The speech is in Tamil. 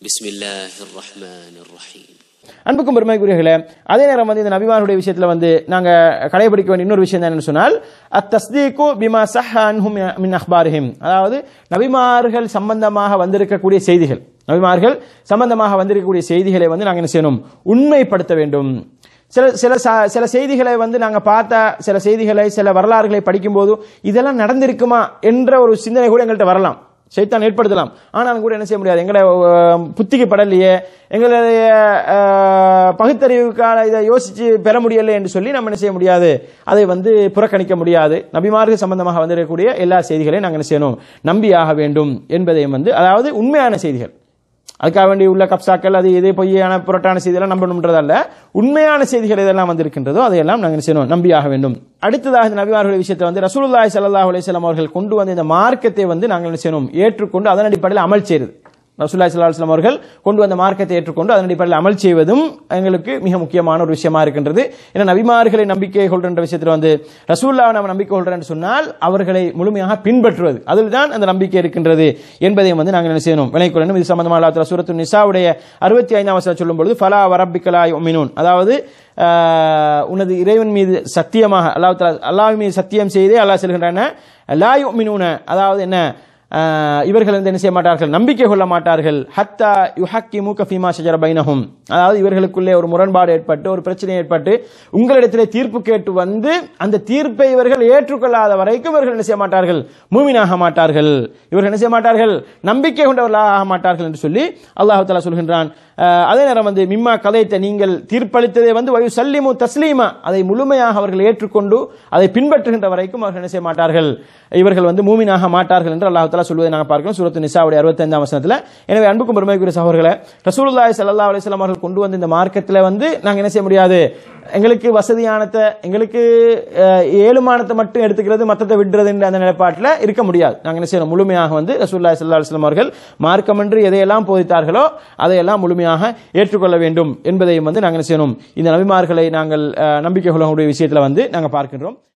بسم الله الرحمن الرحيم அன்புக்கும் பெருமைக்குரியர்களே அதே நேரம் வந்து இந்த நபிமாருடைய விஷயத்துல வந்து நாங்க கடைபிடிக்க வேண்டிய இன்னொரு விஷயம் என்னன்னு சொன்னால் அத்தஸ்தீகு பிமா சஹ் அன்ஹும் மின் அஹ்பாரிஹிம் அதாவது நபிமார்கள் சம்பந்தமாக வந்திருக்கக்கூடிய செய்திகள் நபிமார்கள் சம்பந்தமாக வந்திருக்கக்கூடிய செய்திகளை வந்து நாங்க என்ன செய்யணும் உண்மைப்படுத்த வேண்டும் சில சில ச- சில செய்திகளை வந்து நாங்க பார்த்த சில செய்திகளை சில வரலாறுகளை படிக்கும்போது இதெல்லாம் நடந்திருக்குமா என்ற ஒரு சிந்தனை கூட எங்கள்கிட்ட வரலாம் சைத்தான் ஏற்படுத்தலாம் ஆனாலும் கூட என்ன செய்ய முடியாது எங்களை அஹ், புத்திக்கு படலையே எங்களுடைய அஹ், பகுத்தறிவுக்கான இதை யோசிச்சு பெற முடியலை என்று சொல்லி நம்ம என்ன செய்ய முடியாது அதை வந்து புறக்கணிக்க முடியாது நபிமார்கள் சம்பந்தமாக வந்திருக்கக்கூடிய எல்லா செய்திகளையும் நாங்கள் என்ன செய்யணும் நம்பியாக வேண்டும் என்பதையும் வந்து அதாவது உண்மையான செய்திகள் அதுக்காக வேண்டி உள்ள கப்சாக்கள் அது இது பொய்யான புரட்டான செய்தியெல்லாம் நம்பணும்ன்றதல்ல உண்மையான செய்திகள் இதெல்லாம் வந்திருக்கின்றதோ அதையெல்லாம் நாங்கள் என்ன செய்யணும் நம்பியாக வேண்டும் அடுத்ததாக இந்த நபிமார்களுடைய விஷயத்தை வந்து ரசூலுல்லாஹி ஸல்லல்லாஹு அலைஹி வஸல்லம் அவர்கள் கொண்டு வந்த இந்த மார்க்கத்தை வந்து நாங்கள் என்ன செய்யணும் ஏற்றுக்கொண்டு அதன் அடிப்படையில் அமல் செய்கிறது ரசூலுல்லாஹி ஸல்லல்லாஹு அலைஹி வஸல்லம் அவர்கள் கொண்டு வந்த மார்க்கத்தை ஏற்றுக்கொண்டு அதன் அடிப்படையில் அமல் செய்வதும் எங்களுக்கு மிக முக்கியமான ஒரு விஷயமா இருக்கின்றது ஏன்னா நபிமார்களை நம்பிக்கை கொள்கின்ற விஷயத்தில் வந்து ரசூல்லாவை நம்ம நம்பிக்கை கொள்றேன்னு சொன்னால் அவர்களை முழுமையாக பின்பற்றுவது அதில் தான் அந்த நம்பிக்கை இருக்கின்றது என்பதையும் வந்து நாங்கள் என்ன செய்யணும் விலை கொள்ளணும் இது சம்பந்தமாக அல்லாஹ் சூரத்து நிசாவுடைய அறுபத்தி ஐந்தாம் வசனம் சொல்லும் பொழுது ஃபலா வரப்பிக்கலா யுமினூன் அதாவது ஆஹ், உனது இறைவன் மீது சத்தியமாக அல்லாஹ் தஆலா அல்லாஹ் மீது சத்தியம் செய்தே அல்லாஹ் சொல்கின்றன லா யுமினூன அதாவது என்ன ஆஹ், இவர்கள் வந்து என்ன செய்ய மாட்டார்கள் நம்பிக்கை கொள்ள மாட்டார்கள் ஹத்தா யுஹக்கி மூக்க ஃபீமா ஷஜர பைனஹும் அதாவது இவர்களுக்குள்ளே ஒரு முரண்பாடு ஏற்பட்டு ஒரு பிரச்சனை ஏற்பட்டு உங்களிடத்திலே தீர்ப்பு கேட்டு வந்து அந்த தீர்ப்பை இவர்கள் ஏற்றுக்கொள்ளாத வரைக்கும் இவர்கள் என்ன செய்ய மாட்டார்கள் மூமினாக மாட்டார்கள் இவர்கள் என்ன செய்ய மாட்டார்கள் நம்பிக்கை கொண்டவர்களாக ஆக மாட்டார்கள் என்று சொல்லி அல்லாஹ் தஆலா சொல்கின்றான் ஆஹ், அதே நேரம் வந்து மிம்மா கதைத்த நீங்கள் தீர்ப்பளித்ததை வந்து வயு சல்லிமு தஸ்லீமா அதை முழுமையாக அவர்கள் ஏற்றுக்கொண்டு அதை பின்பற்றுகின்ற வரைக்கும் அவர்கள் என்ன செய்ய மாட்டார்கள் இவர்கள் வந்து மூமினாக மாட்டார்கள் என்று அல்லாஹ் தஆலா சொல்வதை நாங்கள் பார்க்கிறோம் சூரத்து நிசாவுடைய அறுபத்தைந்தாம் வசனத்தில் எனவே அன்புக்கும் பெருமைக்குரிய சகோதரர்களே ரசூலுல்லாஹி ஸல்லல்லாஹு அலைஹி வஸல்லம் அவர்கள் கொண்டு வந்த இந்த மார்க்கத்தில் வந்து நாங்கள் என்ன செய்ய முடியாது எங்களுக்கு வசதியானத்தை எங்களுக்கு அஹ், ஏழுமானத்தை மட்டும் எடுத்துக்கிறது மற்றத்தை விடுறதுன்ற அந்த நிலைப்பாட்டில் இருக்க முடியாது நாங்கள் என்ன செய்யணும் முழுமையாக வந்து ரசூலுல்லாஹி ஸல்லல்லாஹு அலைஹி வஸல்லம் அவர்கள் மார்க்கம் என்று எதையெல்லாம் போதித்தார்களோ அதையெல்லாம் முழுமையாக ஏற்றுக்கொள்ள வேண்டும் என்பதையும் வந்து நாங்கள் என்ன செய்யணும் இந்த நபிமார்களை நாங்கள் அஹ், நம்பிக்கை கொள்ளக்கூடிய விஷயத்தில் வந்து நாங்கள் பார்க்கின்றோம்